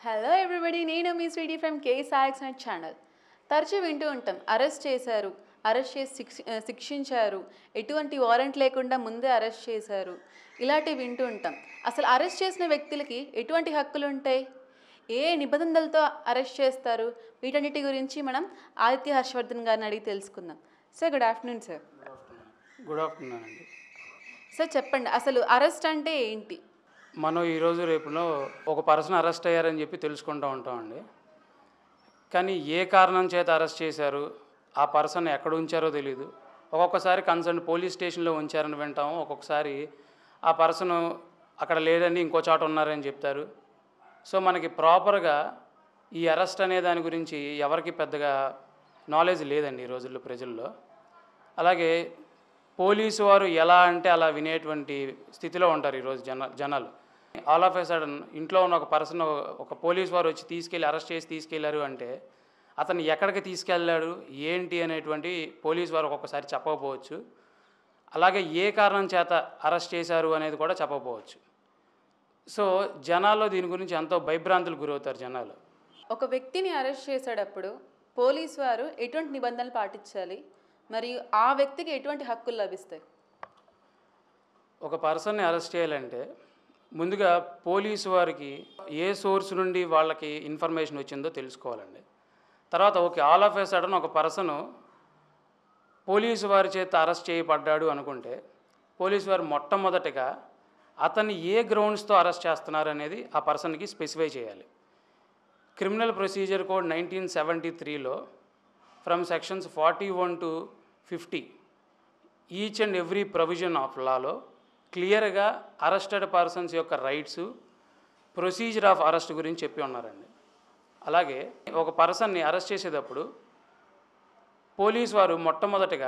hello everybody నేను మీ Sweety from K సాయక్స్ నెట్ ఛానల్ తరచూ వింటూ ఉంటాం అరెస్ట్ చేశారు అరెస్ట్ చేసి శిక్ష శిక్షించారు ఎటువంటి వారెంట్ లేకుండా ముందే అరెస్ట్ చేశారు ఇలాంటివి వింటూ ఉంటాం అసలు అరెస్ట్ చేసిన వ్యక్తులకి ఎటువంటి హక్కులు ఉంటాయి ఏ నిబంధనలతో అరెస్ట్ చేస్తారు వీటన్నిటి గురించి మనం ఆదిత్య హర్షవర్ధన్ గారిని అడిగి తెలుసుకుందాం sir good afternoon sir good afternoon అండి సార్ చెప్పండి అసలు అరెస్ట్ అంటే ఏంటి మనం ఈరోజు రేపులో ఒక పర్సన్ అరెస్ట్ అయ్యారని చెప్పి తెలుసుకుంటూ ఉంటామండి కానీ ఏ కారణం చేత అరెస్ట్ చేశారు ఆ పర్సన్ ఎక్కడ ఉంచారో తెలియదు ఒక్కొక్కసారి కన్సర్న్ పోలీస్ స్టేషన్లో ఉంచారని వింటాము ఒక్కొక్కసారి ఆ పర్సన్ అక్కడ లేదండి ఇంకో చోట ఉన్నారని చెప్తారు సో మనకి ప్రాపర్గా ఈ అరెస్ట్ అనే దాని గురించి ఎవరికి పెద్దగా నాలెడ్జ్ లేదండి ఈ రోజుల్లో ప్రజల్లో అలాగే పోలీసు వారు ఎలా అంటే అలా వినేటువంటి స్థితిలో ఉంటారు ఈరోజు జన జనాలు ఆల్ ఆఫ్ ఏ సడన్ ఇంట్లో ఉన్న ఒక పర్సన్ ఒక పోలీస్ వారు వచ్చి తీసుకెళ్ళి అరెస్ట్ చేసి తీసుకెళ్లారు అంటే అతను ఎక్కడికి తీసుకెళ్ళాడు ఏంటి అనేటువంటి పోలీస్ వారు ఒక్కొక్కసారి చెప్పకపోవచ్చు అలాగే ఏ కారణం చేత అరెస్ట్ చేశారు అనేది కూడా చెప్పకపోవచ్చు సో జనాల్లో దీని గురించి ఎంతో భయభ్రాంతులు గురవుతారు జనాలు ఒక వ్యక్తిని అరెస్ట్ చేసేటప్పుడు పోలీస్ వారు ఎటువంటి నిబంధనలు పాటించాలి మరియు ఆ వ్యక్తికి ఎటువంటి హక్కులు లభిస్తాయి ఒక పర్సన్ని అరెస్ట్ చేయాలంటే ముందుగా పోలీసు వారికి ఏ సోర్స్ నుండి వాళ్ళకి ఇన్ఫర్మేషన్ వచ్చిందో తెలుసుకోవాలండి తర్వాత okay all of a sudden ఒక పర్సన్ పోలీసు వారి చేత అరెస్ట్ చేయబడ్డాడు అనుకుంటే పోలీసు వారు మొట్టమొదటిగా అతన్ని ఏ గ్రౌండ్స్తో అరెస్ట్ చేస్తున్నారు అనేది ఆ పర్సన్కి స్పెసిఫై చేయాలి criminal procedure code nineteen seventy త్రీలో from sections forty one to fifty each and every provision of లాలో క్లియర్గా అరెస్టెడ్ పర్సన్స్ యొక్క రైట్స్ ప్రొసీజర్ ఆఫ్ అరెస్ట్ గురించి చెప్పి ఉన్నారండి అలాగే ఒక పర్సన్ని అరెస్ట్ చేసేటప్పుడు పోలీస్ వారు మొట్టమొదటిగా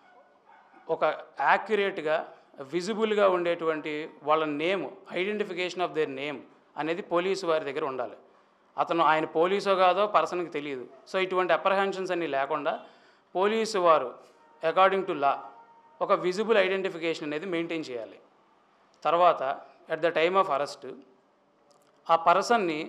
ఒక యాక్యురేట్గా విజిబుల్గా ఉండేటువంటి వాళ్ళ name identification of their name అనేది పోలీసు వారి దగ్గర ఉండాలి అతను ఆయన పోలీసో కాదో పర్సన్కి తెలియదు సో ఇటువంటి అప్రహెన్షన్స్ అన్నీ లేకుండా పోలీసు వారు అకార్డింగ్ టు లా ఒక విజిబుల్ ఐడెంటిఫికేషన్ అనేది మెయింటైన్ చేయాలి తర్వాత at the time of arrest ఆ పర్సన్ని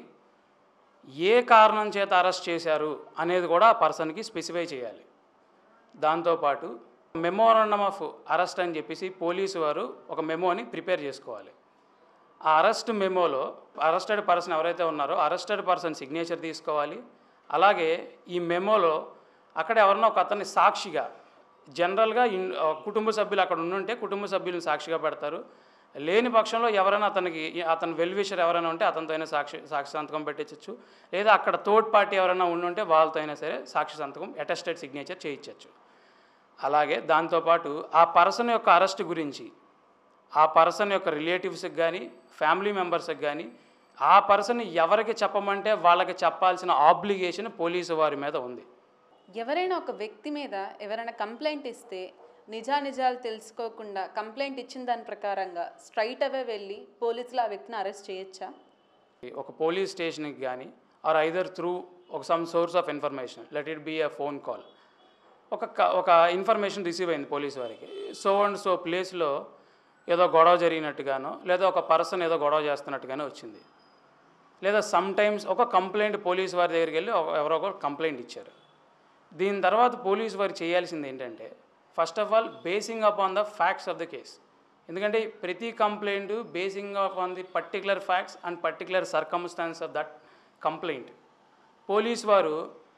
ఏ కారణం చేత అరెస్ట్ చేశారు అనేది కూడా ఆ పర్సన్కి స్పెసిఫై చేయాలి దాంతోపాటు మెమోరండమ్ ఆఫ్ అరెస్ట్ అని చెప్పేసి పోలీసు వారు ఒక మెమోని ప్రిపేర్ చేసుకోవాలి ఆ అరెస్ట్ మెమోలో అరెస్టెడ్ పర్సన్ ఎవరైతే ఉన్నారో అరెస్టెడ్ పర్సన్ సిగ్నేచర్ తీసుకోవాలి అలాగే ఈ మెమోలో అక్కడ ఎవరన్నా ఒక అతన్ని సాక్షిగా జనరల్గా ఇన్ ఆ, కుటుంబ సభ్యులు అక్కడ ఉండుంటే కుటుంబ సభ్యులను సాక్షిగా పెడతారు లేని పక్షంలో ఎవరైనా అతనికి అతని వెల్విషర్ ఎవరైనా ఉంటే అతనితో అయినా సాక్షి సాక్షి సంతకం పెట్టించవచ్చు లేదా అక్కడ థర్డ్ పార్టీ ఎవరైనా ఉండుంటే వాళ్ళతో అయినా సరే సాక్షి సంతకం అటెస్టెడ్ సిగ్నేచర్ చేయించవచ్చు అలాగే దాంతోపాటు ఆ పర్సన్ యొక్క అరెస్ట్ గురించి ఆ పర్సన్ యొక్క రిలేటివ్స్కి కానీ ఫ్యామిలీ మెంబర్స్కి కానీ ఆ పర్సన్ ఎవరికి చెప్పమంటే వాళ్ళకి చెప్పాల్సిన ఆబ్లిగేషన్ పోలీసు వారి మీద ఉంది ఎవరైనా ఒక వ్యక్తి మీద ఎవరైనా కంప్లైంట్ ఇస్తే నిజానిజాలు తెలుసుకోకుండా కంప్లైంట్ ఇచ్చిన దాని ప్రకారంగా స్ట్రైట్ అవే వెళ్ళి పోలీసులు ఆ వ్యక్తిని అరెస్ట్ చేయొచ్చా ఒక పోలీస్ స్టేషన్కి కానీ ఆర్ ఐదర్ త్రూ ఒక some source of information let it be a phone call ఒక క- ఒక ఇన్ఫర్మేషన్ రిసీవ్ అయింది పోలీస్ వారికి సో అండ్ సో ప్లేస్లో ఏదో గొడవ జరిగినట్టుగానో లేదా ఒక పర్సన్ ఏదో గొడవ చేస్తున్నట్టుగానే వచ్చింది లేదా సమ్ టైమ్స్ ఒక కంప్లైంట్ పోలీస్ వారి దగ్గరికి వెళ్ళి ఒక- ఎవరో ఒకరు కంప్లైంట్ ఇచ్చారు దీని తర్వాత పోలీస్ వారు చేయాల్సింది ఏంటంటే first of all basing up on the facts of the case ఎందుకంటే ప్రతి complaint basing up on the particular facts and particular circumstances of that complaint police వారు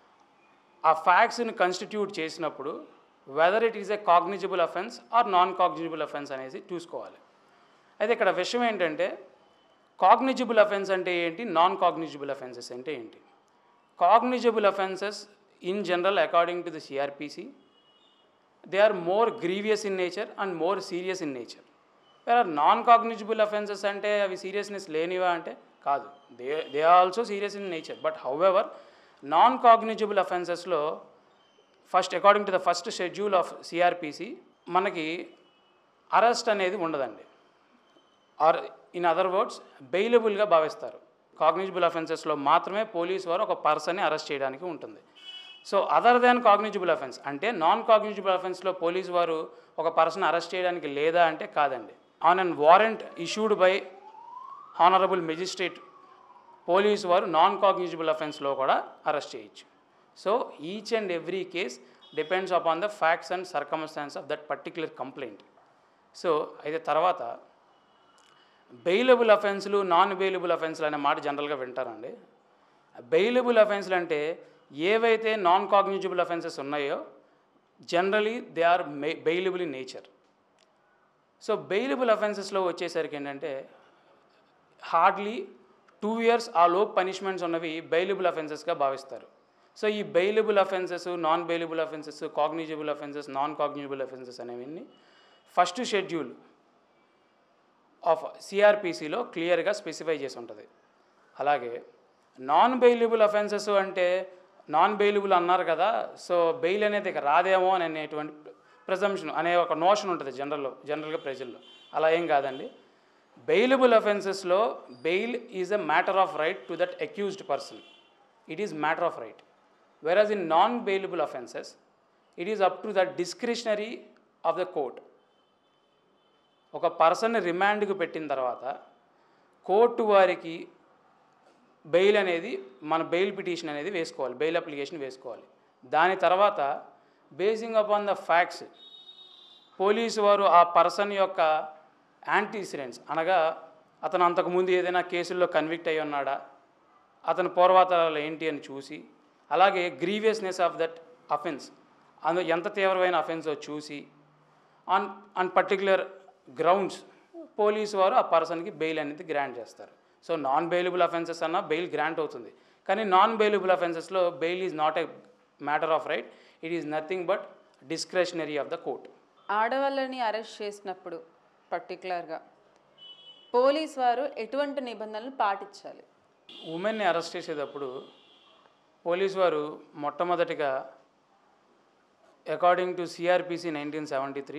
ఆ ఫ్యాక్ట్స్ని కన్స్టిట్యూట్ చేసినప్పుడు whether it is a cognizable offence or non cognizable offence అనేది చూసుకోవాలి అయితే ఇక్కడ విషయం ఏంటంటే కాగ్నిజిబుల్ అఫెన్స్ అంటే ఏంటి నాన్ కాగ్నిజిబుల్ అఫెన్సెస్ అంటే ఏంటి cognizable offences in general according to the CRPC they are more grievous in nature and more serious in nature where are non cognizable offences అంటే అవి సీరియస్నెస్ లేనివా అంటే కాదు they they are also serious in nature but however non cognizable అఫెన్సెస్లో first according to the first schedule of CRPC మనకి arrest అనేది ఉండదండి ఆర్ ఇన్ అదర్ వర్డ్స్ బెయిలబుల్గా భావిస్తారు కాగ్నిజిబుల్ అఫెన్సెస్లో మాత్రమే పోలీస్ వారు ఒక పర్సన్ని అరెస్ట్ చేయడానికి ఉంటుంది so other than cognizable offence అంటే నాన్ కాగ్నిజిబుల్ అఫెన్స్లో పోలీస్ వారు ఒక పర్సన్ అరెస్ట్ చేయడానికి లేదా అంటే కాదండి on an warrant issued by honourable magistrate police వారు నాన్ కాగ్నిజిబుల్ అఫెన్స్లో కూడా అరెస్ట్ చేయొచ్చు so each and every case depends upon the facts and circumstances of that particular complaint so అయితే తర్వాత బెయిలబుల్ అఫెన్స్లు నాన్ బెయిలబుల్ అఫెన్స్లు అనే మాట జనరల్గా వింటారండి బెయిలబుల్ అఫెన్స్లు అంటే ఏవైతే నాన్ కాగ్నిజిబుల్ అఫెన్సెస్ ఉన్నాయో generally they are bailable in nature so bailable అఫెన్సెస్లో వచ్చేసరికి ఏంటంటే హార్డ్లీ టూ ఇయర్స్ ఆ లోపు పనిష్మెంట్స్ ఉన్నవి బెయిలబుల్ అఫెన్సెస్గా భావిస్తారు సో ఈ bailable offences non bailable offences cognizable offences non cognizable offences అనేవి ఫస్ట్ షెడ్యూల్ ఆఫ్ సిఆర్పిసిలో క్లియర్గా స్పెసిఫై చేసి ఉంటుంది అలాగే నాన్ బెయిలబుల్ అఫెన్సెస్ అంటే నాన్ బెయిలబుల్ అన్నారు కదా సో బెయిల్ అనేది ఇక రాదేమో అని అనేటువంటి ప్రిజంప్షన్ అనే ఒక నోషన్ ఉంటుంది జనరల్లో జనరల్గా ప్రజల్లో అలా ఏం కాదండి బెయిలబుల్ అఫెన్సెస్లో bail is a matter of right to that accused person it is matter of right whereas in non bailable offences it is up to the discretionary of the court ఒక person రిమాండ్కి పెట్టిన తర్వాత court వారికి bail అనేది మన bail petition అనేది వేసుకోవాలి bail application వేసుకోవాలి దాని తర్వాత basing upon the facts police వారు ఆ పర్సన్ యొక్క యాంటీసిడెంట్స్ అనగా అతను అంతకుముందు ఏదైనా కేసుల్లో కన్విక్ట్ అయి ఉన్నాడా అతని పూర్వాతరాలు ఏంటి అని చూసి అలాగే గ్రీవియస్నెస్ ఆఫ్ దట్ అఫెన్స్ అందు ఎంత తీవ్రమైన అఫెన్సో చూసి on on particular grounds police వారు ఆ పర్సన్కి బెయిల్ అనేది గ్రాంట్ చేస్తారు సో నాన్ బెయిలబుల్ అఫెన్సెస్ అన్న బెయిల్ గ్రాంట్ అవుతుంది కానీ నాన్ బెయిలబుల్ అఫెన్సెస్లో bail is not a matter of right it is nothing but discretionary of the court ఆడవాళ్ళని అరెస్ట్ చేసినప్పుడు పర్టికులర్గా పోలీస్ వారు ఎటువంటి నిబంధనలు పాటించాలి ఉమెన్ని అరెస్ట్ చేసేటప్పుడు పోలీసు వారు మొట్టమొదటిగా according to CRPC nineteen seventy three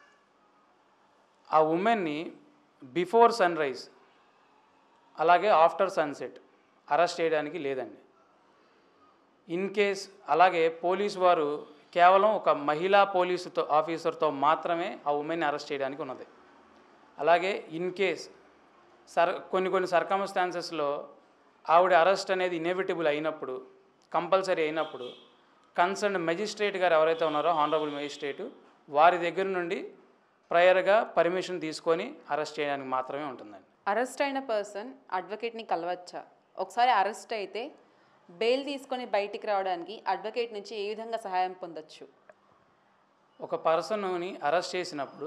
ఆ ఉమెన్ని బిఫోర్ సన్ రైజ్ అలాగే ఆఫ్టర్ సన్సెట్ అరెస్ట్ చేయడానికి లేదండి ఇన్ కేస్ అలాగే పోలీసు వారు కేవలం ఒక మహిళా పోలీసుతో ఆఫీసర్తో మాత్రమే ఆ ఉమెన్ని అరెస్ట్ చేయడానికి ఉన్నది అలాగే ఇన్ కేస్ సర్ కొన్ని కొన్ని సర్కమ్స్టాన్సెస్లో ఆవిడ అరెస్ట్ అనేది ఇన్ఎవిటబుల్ అయినప్పుడు కంపల్సరీ అయినప్పుడు కన్సర్న్ మెజిస్ట్రేట్ గారు ఎవరైతే ఉన్నారో హానరబుల్ మెజిస్ట్రేటు వారి దగ్గర నుండి ప్రయర్గా పర్మిషన్ తీసుకొని అరెస్ట్ చేయడానికి మాత్రమే ఉంటుందండి అరెస్ట్ అయిన పర్సన్ అడ్వకేట్ని కలవచ్చా ఒకసారి అరెస్ట్ అయితే బెయిల్ తీసుకొని బయటికి రావడానికి అడ్వకేట్ నుంచి ఏ విధంగా సహాయం పొందొచ్చు ఒక పర్సన్ని అరెస్ట్ చేసినప్పుడు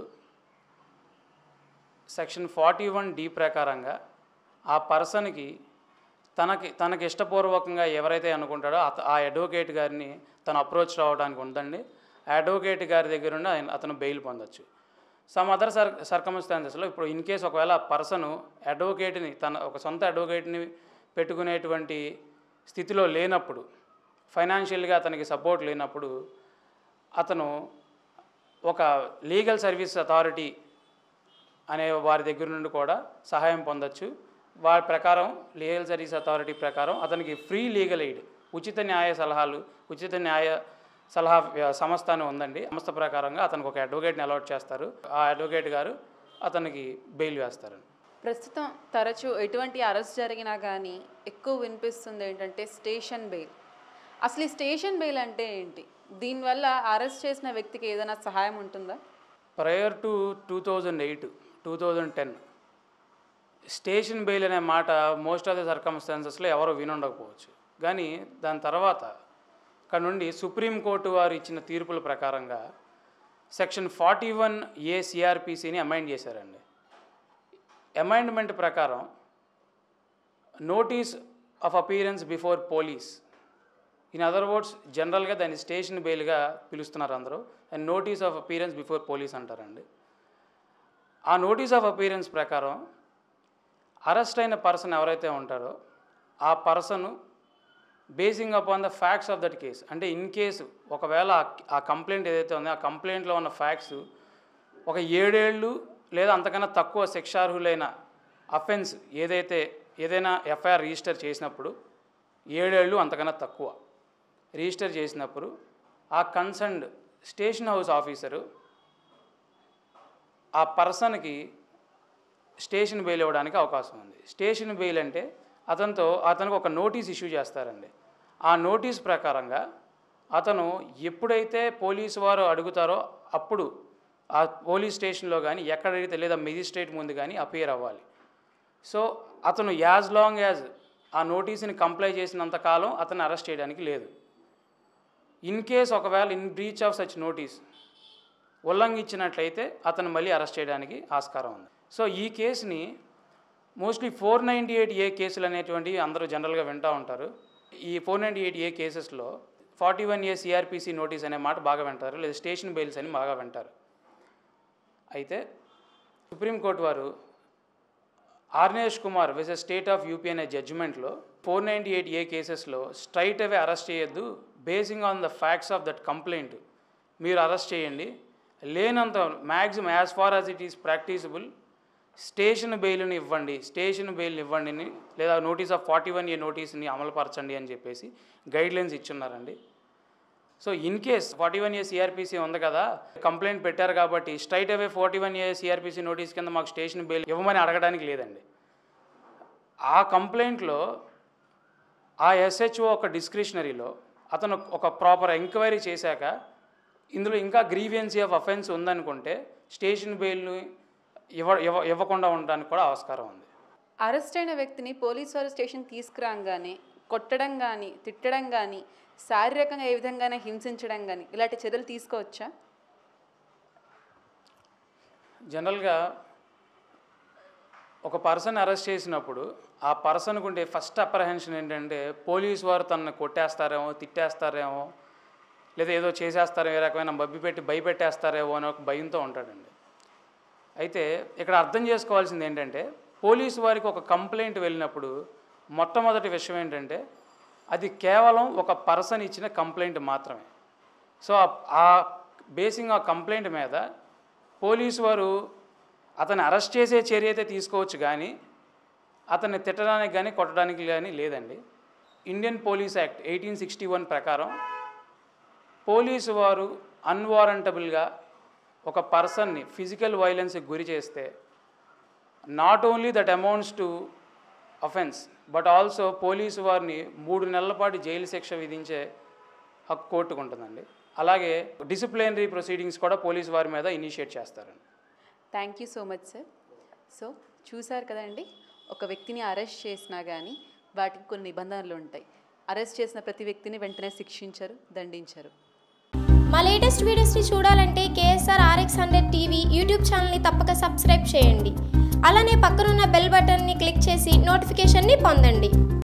సెక్షన్ ఫార్టీ వన్ డి ప్రకారంగా ఆ పర్సన్కి తనకి తనకి ఇష్టపూర్వకంగా ఎవరైతే అనుకుంటాడో అత ఆ అడ్వకేట్ గారిని తను అప్రోచ్ రావడానికి ఉందండి ఆ అడ్వకేట్ గారి దగ్గర నుండి ఆయన అతను బెయిల్ పొందొచ్చు సమ్ అదర్ సర్ సర్కమ్స్టాన్సెస్లో ఇప్పుడు ఇన్ కేస్ ఒకవేళ ఆ పర్సన్ అడ్వకేట్ని తన ఒక సొంత అడ్వకేట్ని పెట్టుకునేటువంటి స్థితిలో లేనప్పుడు ఫైనాన్షియల్గా అతనికి సపోర్ట్ లేనప్పుడు అతను ఒక లీగల్ సర్వీస్ అథారిటీ అనే వారి దగ్గర నుండి కూడా సహాయం పొందొచ్చు వారి ప్రకారం లీగల్ సర్వీస్ అథారిటీ ప్రకారం అతనికి ఫ్రీ లీగల్ ఎయిడ్ ఉచిత న్యాయ సలహాలు ఉచిత న్యాయ సలహా వ్య- సంస్థ అని ఉందండి సంస్థ ప్రకారంగా అతనికి ఒక అడ్వకేట్ని అలాట్ చేస్తారు ఆ అడ్వకేట్ గారు అతనికి బెయిల్ వేస్తారు ప్రస్తుతం తరచూ ఎటువంటి అరెస్ట్ జరిగినా కానీ ఎక్కువ వినిపిస్తుంది ఏంటంటే స్టేషన్ బెయిల్ అసలు ఈ స్టేషన్ బెయిల్ అంటే ఏంటి దీనివల్ల అరెస్ట్ చేసిన వ్యక్తికి ఏదైనా సహాయం ఉంటుందా prior to two thousand eight two thousand ten station bail అనే మాట మోస్ట్ ఆఫ్ ద సర్కమ్స్టాన్సెస్లో ఎవరు వినుండకపోవచ్చు కానీ దాని తర్వాత అక్కడ నుండి సుప్రీంకోర్టు వారు ఇచ్చిన తీర్పుల ప్రకారంగా సెక్షన్ ఫార్టీ వన్ ఏ సిఆర్పిసిని అమైండ్ చేశారండి అమైండ్మెంట్ ప్రకారం notice of appearance before police in other words జనరల్గా దాన్ని స్టేషన్ బెయిల్గా పిలుస్తున్నారు అందరూ and notice of appearance before police అంటారండి ఆ నోటీస్ ఆఫ్ అపీరెన్స్ ప్రకారం అరెస్ట్ అయిన పర్సన్ ఎవరైతే ఉంటారో ఆ person basing upon the facts of that case అంటే ఇన్ కేసు ఒకవేళ ఆ- ఆ కంప్లైంట్ ఏదైతే ఉందో ఆ కంప్లైంట్లో ఉన్న ఫ్యాక్ట్స్ ఒక ఏడేళ్ళు లేదా అంతకన్నా తక్కువ శిక్షార్హులైన అఫెన్స్ ఏదైతే ఏదైనా ఎఫ్ఐఆర్ రిజిస్టర్ చేసినప్పుడు ఏడేళ్ళు అంతకన్నా తక్కువ రిజిస్టర్ చేసినప్పుడు ఆ కన్సర్న్డ్ స్టేషన్ హౌస్ ఆఫీసరు ఆ పర్సన్కి స్టేషన్ బెయిల్ ఇవ్వడానికి అవకాశం ఉంది స్టేషన్ బెయిల్ అంటే అతనితో అతనికి ఒక నోటీస్ ఇష్యూ చేస్తారండి ఆ నోటీస్ ప్రకారంగా అతను ఎప్పుడైతే పోలీసు వారు అడుగుతారో అప్పుడు ఆ పోలీస్ స్టేషన్లో కానీ ఎక్కడైతే లేదా మెజిస్ట్రేట్ ముందు కానీ అపియర్ అవ్వాలి సో అతను యాజ్ లాంగ్ యాజ్ ఆ నోటీస్ని కంప్లై చేసినంత కాలం అతన్ని అరెస్ట్ చేయడానికి లేదు ఇన్ కేస్ ఒకవేళ in breach of such notice ఉల్లంఘించినట్లయితే అతను మళ్ళీ అరెస్ట్ చేయడానికి ఆస్కారం ఉంది సో ఈ కేసుని mostly four ninety eight A కేసులు అనేటువంటివి అందరూ జనరల్గా వింటూ ఉంటారు ఈ ఫోర్ నైంటీ ఎయిట్ ఏ కేసెస్లో forty one A CRPC notice అనే మాట బాగా వింటారు లేదా స్టేషన్ బెయిల్స్ అని బాగా వింటారు అయితే సుప్రీంకోర్టు వారు Arnesh Kumar vs state of UP అనే జడ్జిమెంట్లో ఫోర్ నైంటీ ఎయిట్ ఏ కేసెస్లో స్ట్రైట్ అవే అరెస్ట్ చేయొద్దు basing on the facts of that complaint మీరు అరెస్ట్ చేయండి లేనంత maximum as far as it is practicable station బెయిల్ని ఇవ్వండి స్టేషన్ బెయిల్ని ఇవ్వండి అని, లేదా notice of forty one A నోటీస్ని అమలుపరచండి అని చెప్పేసి గైడ్లైన్స్ ఇచ్చున్నారండి so in case forty one A CRPC ఉంది కదా కంప్లైంట్ పెట్టారు కాబట్టి straight away forty one A CRPC notice కింద మాకు స్టేషన్ బెయిల్ ఇవ్వమని అడగడానికి లేదండి ఆ కంప్లైంట్లో ఆ ఎస్హెచ్ఓ ఒక డిస్క్రిషనరీలో అతను ఒక ప్రాపర్ ఎంక్వైరీ చేశాక ఇందులో ఇంకా గ్రీవియన్సీ ఆఫ్ అఫెన్స్ ఉందనుకుంటే స్టేషన్ బెయిల్ని ఇవ్వ ఇవ్వ ఇవ్వకుండా ఉండడానికి కూడా ఆస్కారం ఉంది అరెస్ట్ అయిన వ్యక్తిని పోలీసు వారు స్టేషన్ తీసుకురాగానే కొట్టడం కానీ తిట్టడం కానీ శారీరకంగా ఏ విధంగానే హింసించడం కానీ ఇలాంటి చర్యలు తీసుకోవచ్చా జనరల్గా ఒక పర్సన్ అరెస్ట్ చేసినప్పుడు ఆ పర్సన్కు ఉండే ఫస్ట్ అప్రహెన్షన్ ఏంటంటే పోలీసు వారు తనని కొట్టేస్తారేమో తిట్టేస్తారేమో లేదా ఏదో చేసేస్తారేమో ఏ రకమైన బబ్బి పెట్టి భయపెట్టేస్తారేమో అని ఒక భయంతో ఉంటాడండి అయితే ఇక్కడ అర్థం చేసుకోవాల్సింది ఏంటంటే పోలీసు వారికి ఒక కంప్లైంట్ వెళ్ళినప్పుడు మొట్టమొదటి విషయం ఏంటంటే అది కేవలం ఒక పర్సన్ ఇచ్చిన కంప్లైంట్ మాత్రమే సో ఆ- ఆ బేసింగ్ ఆ కంప్లైంట్ మీద పోలీసు వారు అతన్ని అరెస్ట్ చేసే చర్య అయితే తీసుకోవచ్చు కానీ అతన్ని తిట్టడానికి కానీ కొట్టడానికి కానీ లేదండి Indian police act eighteen sixty one ప్రకారం పోలీసు వారు అన్వారంటబుల్గా ఒక పర్సన్ని ఫిజికల్ వైలెన్స్కి గురి చేస్తే not only that amounts to offence but also police వారిని మూడు నెలల పాటు జైలు శిక్ష విధించే హక్కు కోర్టుకు ఉంటుందండి అలాగే డిసిప్లినరీ ప్రొసీడింగ్స్ కూడా పోలీసు వారి మీద ఇనిషియేట్ చేస్తారండి thank you so much sir so చూసారు కదండి ఒక వ్యక్తిని అరెస్ట్ చేసినా కానీ వాటికి కొన్ని నిబంధనలు ఉంటాయి అరెస్ట్ చేసిన ప్రతి వ్యక్తిని వెంటనే శిక్షించరు దండించరు మా లేటెస్ట్ వీడియోస్ని చూడాలంటే KSR RX hundred TV YouTube ఛానల్ని తప్పక సబ్స్క్రైబ్ చేయండి అలానే పక్కనున్న బెల్ బటన్ని క్లిక్ చేసి నోటిఫికేషన్ని పొందండి